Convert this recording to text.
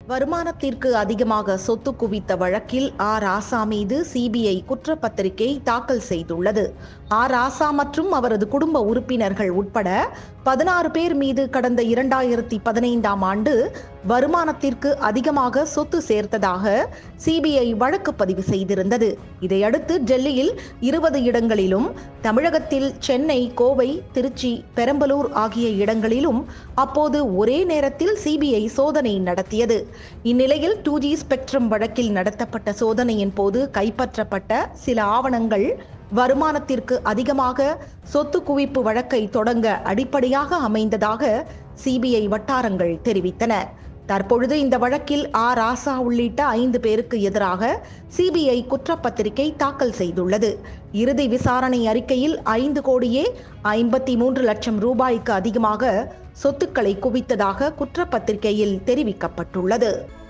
வருமானத்திற்கு அதிகமாக சொத்து குவித்த வழக்கில் ஆ ராசா மீது சிபிஐ குற்றப்பத்திரிகை தாக்கல் செய்துள்ளது ஆ ராசா மற்றும் அவரது குடும்ப உறுப்பினர்கள் உட்பட பதினாறு பேர் மீது கடந்த இரண்டாயிரத்தி பதினைந்தாம் ஆண்டு வருமானத்திற்கு அதிகமாக சொத்து சேர்த்ததாக சிபிஐ வழக்கு பதிவு செய்திருந்தது இதையடுத்து டெல்லியில் இருபது இடங்களிலும் தமிழகத்தில் சென்னை கோவை திருச்சி பெரம்பலூர் ஆகிய இடங்களிலும் அப்போது ஒரே நேரத்தில் சிபிஐ சோதனை நடத்தியது இந்நிலையில் டூ ஜி ஸ்பெக்ட்ரம் வழக்கில் நடத்தப்பட்ட சோதனையின் போது கைப்பற்றப்பட்ட சில ஆவணங்கள் வருமானத்திற்கு அதிகமாக சொத்து குவிப்பு வழக்கை தொடங்க அடிப்படையாக அமைந்ததாக சிபிஐ வட்டாரங்கள் தெரிவித்தன தற்பொழுது இந்த வழக்கில் ஆ ராசா உள்ளிட்ட ஐந்து பேருக்கு எதிராக சிபிஐ குற்றப்பத்திரிகை தாக்கல் செய்துள்ளது இறுதி விசாரணை அறிக்கையில் ஐந்து கோடியே ஐம்பத்தி மூன்று லட்சம் ரூபாய்க்கு அதிகமாக சொத்துக்களை குவித்ததாக குற்றப்பத்திரிகையில் தெரிவிக்கப்பட்டுள்ளது